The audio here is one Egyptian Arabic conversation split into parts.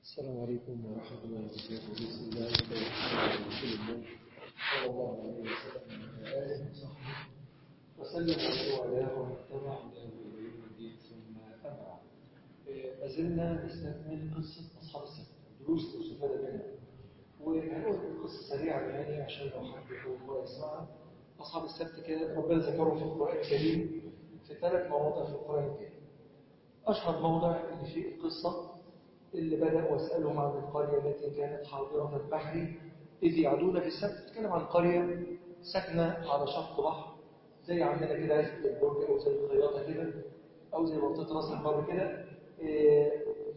السلام عليكم ورحمة الله وبركاته بسم الله والصلاة على رسول الله صلى الله عليه وسلم وعلى آله وصحبه وسلم وعلاه واتبع هداه إلى يوم الدين ثم أما ما زلنا نستكمل قصة أصحاب السبت دروس مستفادة منها وهنقول القصة سريعا يعني عشان لو حد يحب يسمعها أصحاب السبت كده ربنا ذكرهم في القرآن الكريم في ثلاث مواضع في القرآن الكريم أشهر موضع اللي فيه القصة اللي بدأ واسألهم عن القرية التي كانت حاضرة البحر إذ يعدون في السبت تتكلم عن قرية ساكنة على شط بحر زي عندنا كده عزة البرج أو زي الخياطة كده أو زي منطقة راس البر كده إيه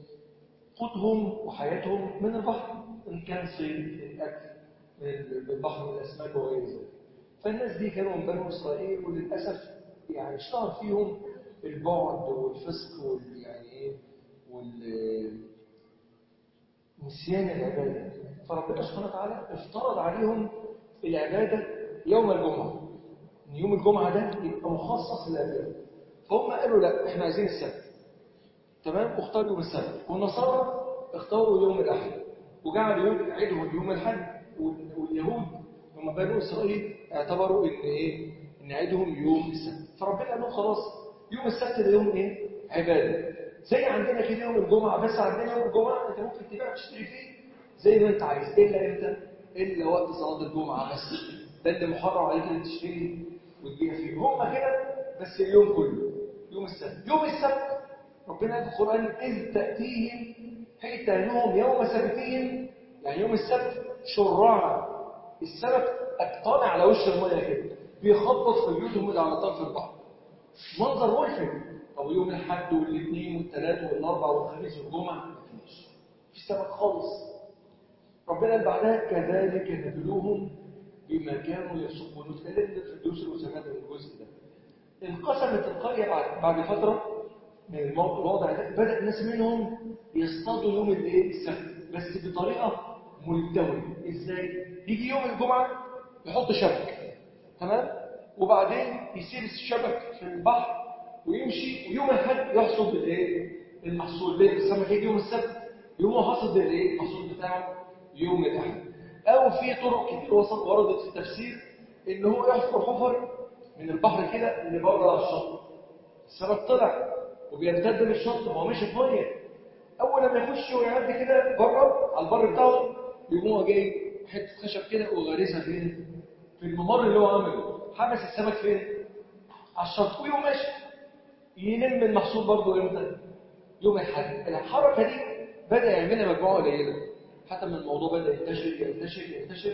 قوتهم وحياتهم من البحر إن كان صيد الأكل من البحر من الأسماك وغير ذلك فالناس دي كانوا من بنو إسرائيل وللأسف يعني اشتهر فيهم البعد والفسق وال يعني ايه وال نسيان العبادة فربنا سبحانه وتعالى افترض عليهم العبادة يوم الجمعة ان يوم الجمعة ده يبقى مخصص للعبادة فهم قالوا لا احنا عايزين السبت تمام واختاروا يوم السبت والنصارى اختاروا يوم الأحد وجعلوا يوم عيدهم يوم الحد واليهود هم بنو إسرائيل اعتبروا ان ايه ان عيدهم يوم السبت فربنا قال لهم خلاص يوم السبت ده يوم ايه عبادة زي عندنا كده يوم الجمعة بس عندنا يوم الجمعة انت ممكن تبيع وتشتري فيه زي ما انت عايز الا امتى الا وقت صلاة الجمعة بس ده اللي محرم عليك انك تشتري وتبيع فيه هم كده بس اليوم كله يوم السبت يوم السبت ربنا قال في القرآن إذ تأتيهم حيتانهم يوم سبتهم يعني يوم السبت شرعا السبت اقطان على وش المية كده بيخبط في بيوتهم اللي على طرف البحر منظر ملفت طب يوم الحد والاثنين والثلاث والاربع والخميس والجمعه مفيش مفيش سبب خالص ربنا قال بعدها كذلك نبلوهم بما كانوا يفسقون واتكلمنا في الدروس الاسامات من الجزء ده انقسمت القريه بعد بعد فتره من الوضع ده بدا الناس منهم يصطادوا يوم الايه السبت بس بطريقه ملتويه ازاي يجي يوم الجمعه يحط شبك تمام وبعدين يسيب الشبك في البحر ويمشي ويوم الحد يحصد الايه المحصول ليه السمك يجي يوم السبت يوم حصد الايه المحصول بتاعه يوم الاحد او في طرق كتير وصلت وردت في التفسير ان هو يحفر حفر من البحر كده لبره على الشط السمك طلع وبيمتد من الشط هو ماشي في ميه اول لما يخش ويعدي كده بره على البر بتاعه يقوم هو جاي حته خشب كده وغارسها فين في الممر اللي هو عامله حبس السمك فين على الشط ويقوم ماشي يلم المحصول برضه امتى يوم الحد الحركه دي بدا يعملها مجموعه قليله حتى من الموضوع بدا ينتشر ينتشر ينتشر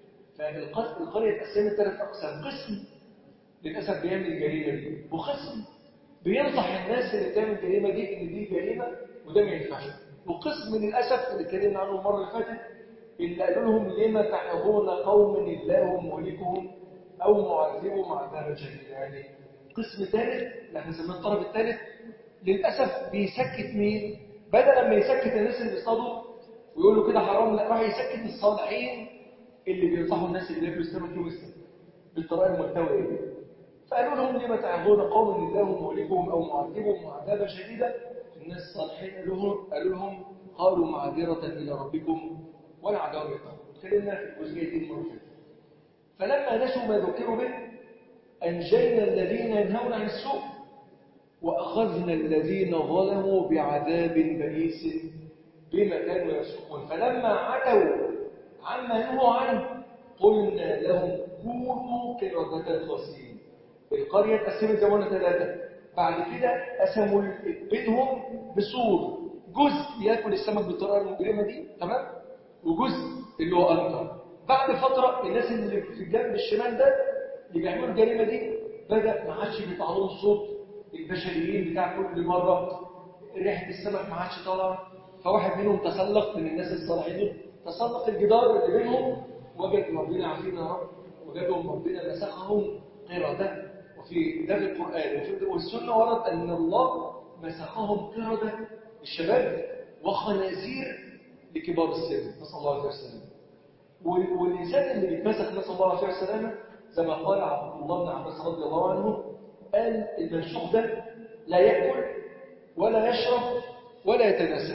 فالقريه اتقسمت ثلاث اقسام قسم للاسف بيعمل الجريمه دي وقسم بينصح الناس اللي بتعمل الجريمه دي ان دي جريمه وده ما ينفعش وقسم للاسف اللي اتكلمنا عنه المره اللي فاتت اللي قالوا لهم لما تعظون قوم الله مهلكهم او معذبهم عذابا شديدا يعني قسم ثالث اللي احنا سميناه الطرف الثالث للاسف بيسكت مين بدل ما يسكت الناس اللي بيصطادوا ويقولوا كده حرام لا راح يسكت الصالحين اللي بينصحوا الناس اللي بياكلوا السمك يوم السبت بالطريقه المحتويه دي فقالوا لهم لما تعظون قوم الله مهلكهم او معذبهم عذابا شديدا الناس الصالحين قالوا لهم قالوا لهم قالوا معذره الى ربكم ولا عذاب يقام اتكلمنا في الجزئيه دي المره اللي فاتت فلما نسوا ما ذكروا به أنجينا الذين ينهون عن السوء وأخذنا الذين ظلموا بعذاب بئيس بما كانوا يفسقون فلما عتوا عما نهوا عنه قلنا لهم كونوا كردة خاسئين القرية اتقسمت زي ما ثلاثة بعد كده قسموا بينهم بسور جزء ياكل السمك بالطريقة المجرمة دي تمام وجزء اللي هو أكتر بعد فترة الناس اللي في الجنب الشمال ده اللي بيعملوا الجريمه دي بدا ما عادش بيطلع لهم صوت البشريين بتاع كل مره ريحه السمك ما عادش طالعه فواحد منهم تسلق من الناس الصالحين تسلق الجدار اللي بينهم وجد ربنا عارفين يا رب وجدهم ربنا مسخهم قرده وفي ده في القران وفي والسنه ورد ان الله مسخهم قرده الشباب وخنازير لكبار السن نسال الله عليه وسلم والانسان اللي بيتمسك نسال الله عليه وسلم زي ما قال عبد الله بن عباس رضي الله عنه قال المنسوخ ده لا يأكل ولا يشرب ولا يتناسل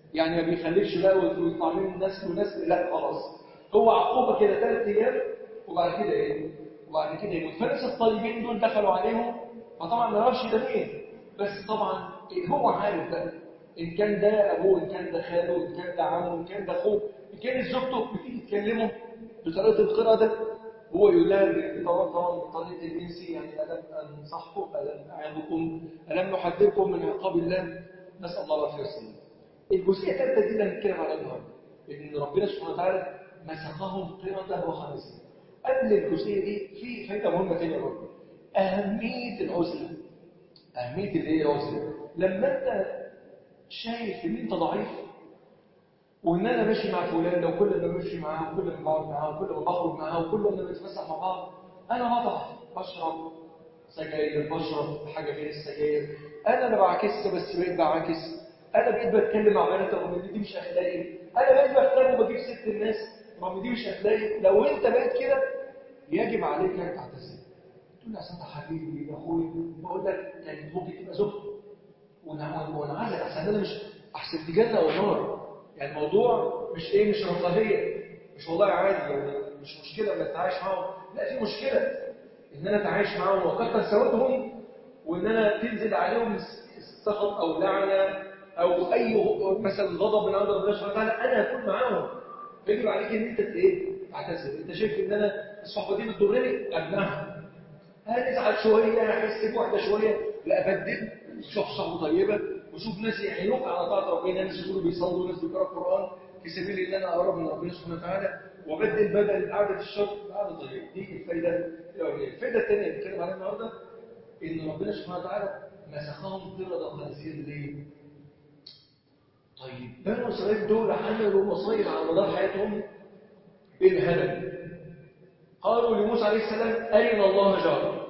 يعني ما بيخليش بقى ويطلع منه ناس وناس لا خلاص هو عقوبه كده ثلاث ايام وبعد كده ايه وبعد كده يموت فالناس الطيبين دول دخلوا عليهم فطبعا ما يعرفش ده مين بس طبعا هو عارف بقى ان كان ده ابوه ان كان ده خاله ان كان ده عمه ان كان ده اخوه ان كانت زوجته بتيجي تكلمه بطريقه القراءه ده هو يلام طبعا طبعا بطريقه الانسي يعني الم انصحكم الم اعظكم الم نحذركم من عقاب الله نسال الله العافيه والسلامه الجزئيه الثالثه دي اللي هنتكلم عليها النهارده ان ربنا سبحانه وتعالى مسخهم قرده وخنازير قبل الجزئيه دي في فايده مهمه ثانيه برضه اهميه العزله اهميه الايه العزله لما انت شايف ان انت ضعيف وان انا ماشي مع فلان لو كل ما ماشي معاه وكل ما بقعد معاه وكل ما بخرج معاه وكل ما بنتفسح مع بعض انا بضعف بشرب سجاير بشرب حاجه غير السجاير انا ما بعكسش بس بقيت بعاكس انا بقيت بتكلم مع بنات رغم ان دي مش اخلاقي انا بقيت بختار وبجيب ست الناس رغم دي مش اخلاقي لو انت بقيت كده يجب عليك انك تعتذر تقول لي اصل انت حبيبي يا اخويا بقول لك يعني ممكن تبقى زوجتي ونعلق عشان انا مش احسن دي جنه او نار يعني الموضوع مش ايه مش رفاهيه مش والله عادي يعني مش مشكله ان اتعايش معاهم لا في مشكله ان انا اتعايش معاهم واكثر سوادهم وان انا تنزل عليهم سخط او لعنه او اي مثلا غضب من عند ربنا سبحانه وتعالى انا اكون معاهم يجب عليك ان انت ايه تعتذر انت شايف ان انا الصحبه دي بتضرني امنعها هنزعل شويه احس بوحده شويه لا ابدل شوف صحبه طيبه وشوف ناس يعينوك على طاعه ربنا ناس يقولوا بيصلوا ناس بيقراوا القران في سبيل ان انا اقرب من ربنا سبحانه وتعالى وبدل بدل قعده الشر قعده طيبه دي الفايده الاولانيه الفايده الثانيه اللي بنتكلم عليها النهارده ان ربنا سبحانه وتعالى مسخهم قرده خنازير ليه؟ طيب بنو اسرائيل دول عملوا مصايب على مدار حياتهم بالهبل قالوا لموسى عليه السلام ارنا الله جارا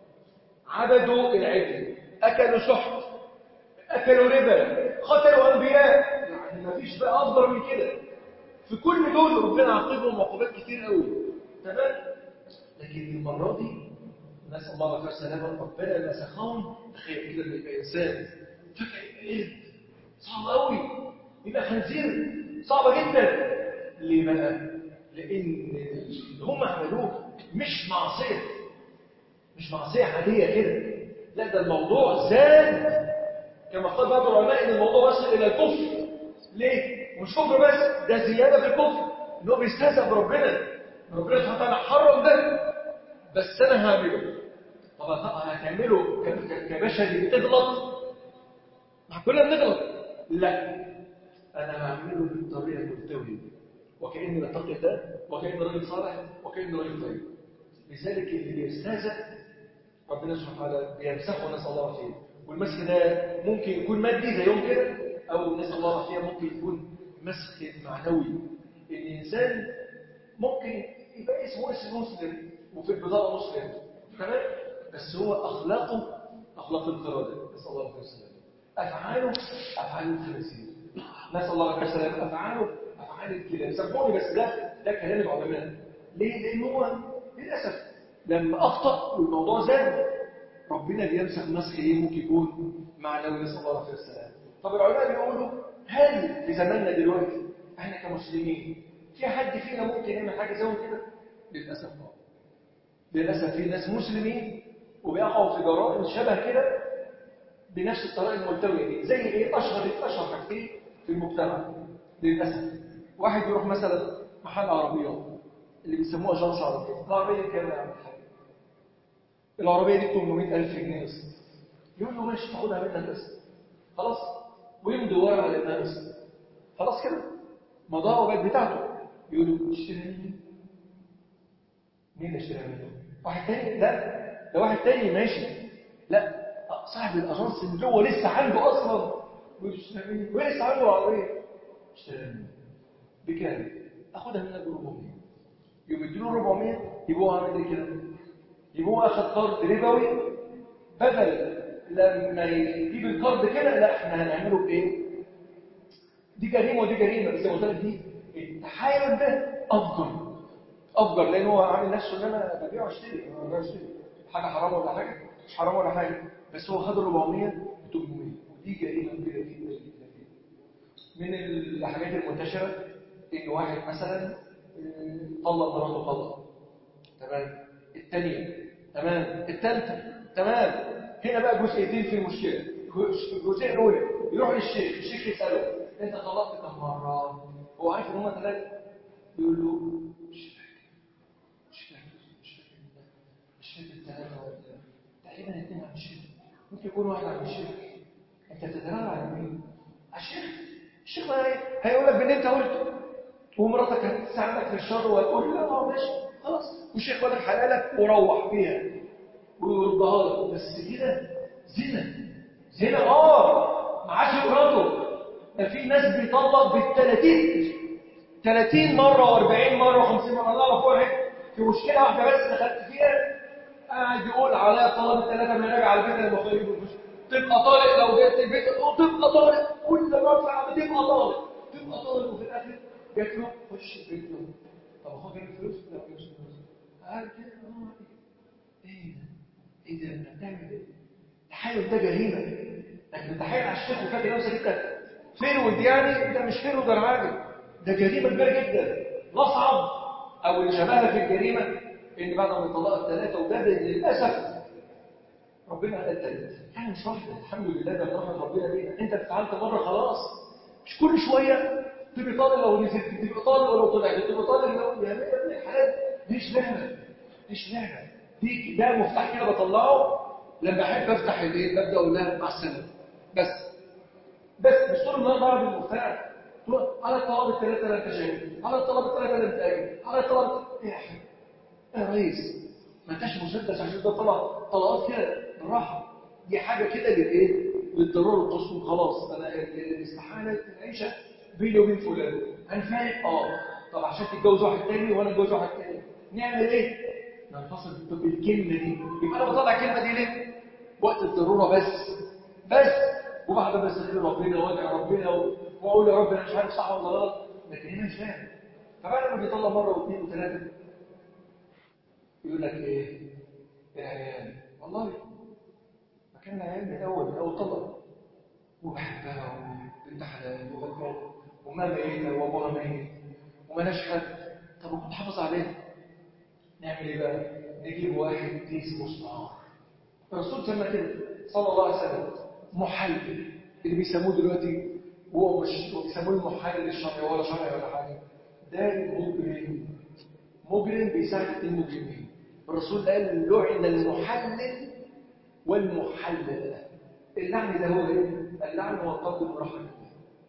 عبدوا العجل اكلوا سحت اكلوا ربا قتلوا انبياء يعني ما فيش بقى افضل من كده في كل دول ربنا عاقبهم عقوبات كتير قوي تمام لكن المره دي نسال الله العافيه والسلامه ربنا مسخهم تخيل كده لما يبقى انسان فجاه قرد صعب قوي يبقى خنزير صعبه جدا ليه بقى؟ لان اللي هم عملوه مش معصيه مش معصيه عاديه كده لا ده الموضوع زاد كما قال بعض العلماء ان الموضوع وصل الى الكفر ليه؟ مش كفر بس ده زياده في الكفر ان هو بيستهزأ بربنا ربنا سبحانه وتعالى حرم ده بس انا هعمله طب هتعمله كبشري بتغلط ما كلنا بنغلط لا انا هعمله بالطريقه الملتويه وكاني بتقي الله وكاني راجل صالح وكاني راجل طيب لذلك اللي بيستهزأ ربنا سبحانه وتعالى بيمسحه نسال الله العافيه والمسح ده ممكن يكون مادي زيهم كده او نسال الله العافيه ممكن يكون مسح معنوي الانسان ممكن يبقى اسمه اسم مسلم وفي البطاقه مسلم تمام بس هو اخلاقه اخلاق القراده نسال الله العافيه والسلام افعاله افعال الخنازير نسال الله العافيه والسلام افعاله افعال الكلاب سامحوني بس ده ده كلام العلماء ليه؟ لان هو للاسف لما اخطا والموضوع زاد ربنا بيمسح مسح ايه ممكن يكون معنوي نسال الله العافيه والسلام طب العلماء بيقولوا هل في زماننا دلوقتي احنا كمسلمين في حد فينا ممكن يعمل حاجه زي كده للاسف اه للاسف في ناس مسلمين وبيقعوا في جرائم شبه كده بنفس الطريقه الملتويه دي زي ايه اشهر اشهر حاجتين في المجتمع للاسف واحد يروح مثلا محل عربيات اللي بيسموها اجانس عربيه العربيه دي كام يا عم الحاج العربيه دي 800000 جنيه بس يقول له ماشي تاخدها منك بس خلاص ويمضي ورقه على انها بس خلاص كده مضاها بقت بتاعته يقول له اشتري مني مين اللي اشتريها منه واحد تاني لا ده واحد تاني ماشي لا صاحب الاجانس اللي هو لسه عنده اصلا ويشتري مني ولسه عنده العربيه اشتريها مني بكام اخدها منك ب 400 يبقى يديله 400 يبقى هو عامل ايه كده يبقى هو اخد قرض ربوي بدل لما يجيب القرض كده لا احنا هنعمله بايه دي جريمه ودي جريمه بس زي ما قلت لك دي التحايل ده افجر افجر لان هو عامل نفسه ان انا ببيع واشتري انا ببيع واشتري حاجه حرام ولا حاجه مش حرام ولا حاجه بس هو خد 400 ب 800 ودي جريمه كبيره جدا جدا من الحاجات المنتشرة إن واحد مثلا آه، طلق مراته طلق تمام الثانية تمام الثالثة تمام هنا بقى جزئيتين في المشكلة الجزئية الأولى يروح للشيخ الشيخ يسأله أنت طلقت كم مرة هو عارف إن هم ثلاثة يقول له مش فاكر مش فاكر مش فاكر مش فاكر الثلاثة ولا تقريبا اثنين عن الشيخ ممكن يكون واحد عن الشيخ أنت بتتراجع على مين؟ على الشيخ الشيخ بقى إيه؟ هيقول لك باللي أنت قلته ومراتك هتساعدك في الشر وهتقول لا اه ماشي خلاص والشيخ واخد حلالك وروح بيها ويردها لك بس كده زنا زنا اه معاش مراته ده في ناس بيطلق بال 30 30 مره و40 مره و50 مره انا اعرف واحد في مشكله واحده بس دخلت فيها قاعد يقول عليا طلب الثلاثه ما راجع على البيت المخيب تبقى طالق لو جيت البيت تبقى طالق كل ما اطلع بتبقى طالق تبقى طالق وفي الاخر جات له خش البيت له طب اخوك جاب فلوس لا ما جابش فلوس قال كده اه ايه ده ايه ده انت بتعمل ايه التحايل ده جريمه لكن التحايل على الشيخ وفاكر نفسك انت فرود يعني انت مش فرود ولا حاجه ده جريمه كبيره جدا الاصعب او اللي شبهها في الجريمه ان بعد ما يطلقوا الثلاثه وده للاسف ربنا قال الثلاثه يعني مش واحده الحمد لله ده من رحمه ربنا بينا انت اتفعلت مره خلاص مش كل شويه تبقى طالب لو نزلت تبقى طالب ولو طلعت تبقى طالب لو يا ابن الحلال مش لعبه مش لعبه دي ده مفتاح كده بطلعه لما احب افتح الايه ببدا اقول لها مع السلامه بس بس مش طول النهار بعمل المفتاح تقول على الطلب الثلاثه لا تجاوب على الطلب الثلاثه لا تاجل على الطلب ايه يا حبيبي يا ريس ما انتش مسدس عشان ده طلع طلقات كده بالراحه دي حاجه كده للايه للضروره القصوى خلاص انا الاستحاله العيشه بيني وبين فلان هنفارق اه طب عشان تتجوز واحد تاني وانا اتجوز واحد تاني نعمل ايه ننفصل بالكلمه دي يبقى انا بطلع الكلمه دي ليه وقت الضروره بس بس وبعد ما استغفر ربنا وادعي ربنا واقول يا رب انا مش عارف صح ولا غلط لكن هنا مش فاهم فبعد ما بيطلع مره واثنين وثلاثه يقول لك ايه العيال والله ما كان العيال من الاول من اول طلق وبحبها وبنت حلال وبكره وما ميتة وابوها ميت وما نشحت طب وكنت حافظ عليها نعمل ايه بقى نجيب واحد كيس مسمار الرسول سمى كده صلى الله عليه وسلم محلل اللي بيسموه دلوقتي هو مش بيسموه المحلل الشرعي ولا شرعي ولا حاجه ده مجرم مجرم بيساعد اثنين مجرمين الرسول قال لعن المحلل والمحلل اللعن ده هو ايه اللعن هو الطرد من رحمه الله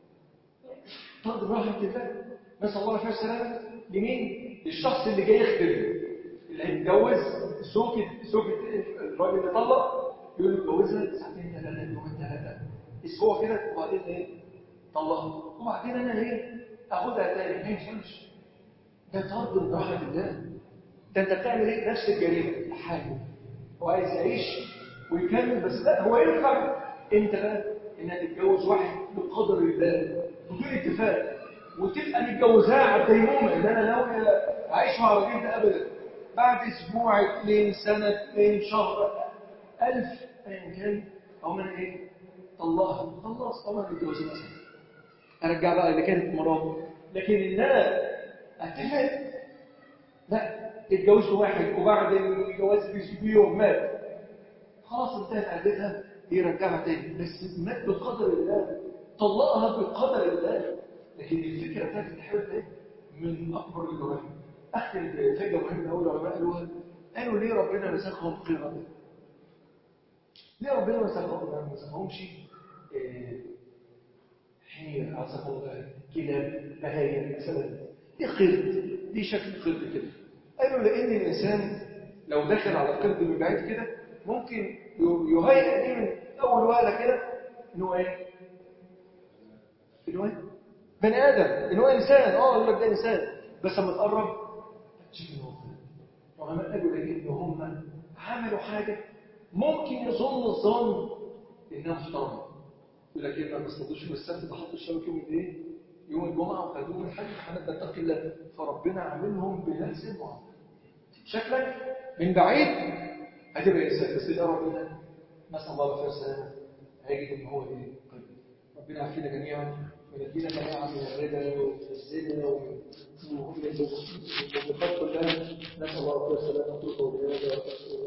طرد من رحمه الله نسال الله العافيه والسلامه لمين للشخص اللي جاي يخدم اللي هيتجوز زوجة زوجة الراجل اللي طلق يقول له اتجوزها ساعتين ثلاثه يومين ثلاثه اسبوع كده وبعدين ايه طلقها وبعدين انا ايه اخدها تاني ما ينفعش ده طرد من رحمه الله ده انت بتعمل ايه نفس الجريمه حاجه هو عايز يعيش ويكمل بس لا هو ينفع انت بقى انك تتجوز واحد بقدر الله بدون اتفاق وتبقى متجوزها على الديمومه ان انا ناوي اعيش مع الراجل ده ابدا بعد اسبوع اثنين سنه اثنين شهر ألف ايا كان او من ايه طلقها خلاص طبعا متجوزين مثلا ارجع بقى اللي كانت مراته لكن ان انا اتفق لا اتجوزت واحد وبعد الجواز بيوم مات خلاص انتهت عدتها يرجعها تاني بس مات بقدر الله طلقها بقدر الله لكن الفكره بتاعت التحويل ده من اكبر الجوانب اختم بفكره مهمه قوي العلماء قالوها قالوا ليه ربنا مسخهم قيمه ليه ربنا مسخهم ما مسخهمش حمير عصف الله كلاب بهايم مثلا دي قرد دي شكل قرد كده قالوا لان الانسان لو دخل على القرد من بعيد كده ممكن يهيئ دي من اول وهله كده ان هو ايه؟ ان هو ايه؟ بني ادم ان هو انسان اه يقول لك ده انسان بس لما تقرب تشوف ان هو العلماء قالوا ليه ان هم عملوا حاجه ممكن يظن الظن انها محترمه يقول لك ايه ما بيصطادوش يوم السبت ده حطوا الشبك يوم الايه؟ يوم الجمعه وخدوه من الحج احنا نتقي الله فربنا عاملهم بنفس المعامله شكلك من بعيد هتبقى انسان بس اللي قرب منك نسال الله العافيه والسلامه هيجد ان هو ايه؟ ربنا يعافينا جميعا وينجينا جميعا من الربا ومن الزنا ومن ومن الموبقات كلها نسأل الله السلامة والعافية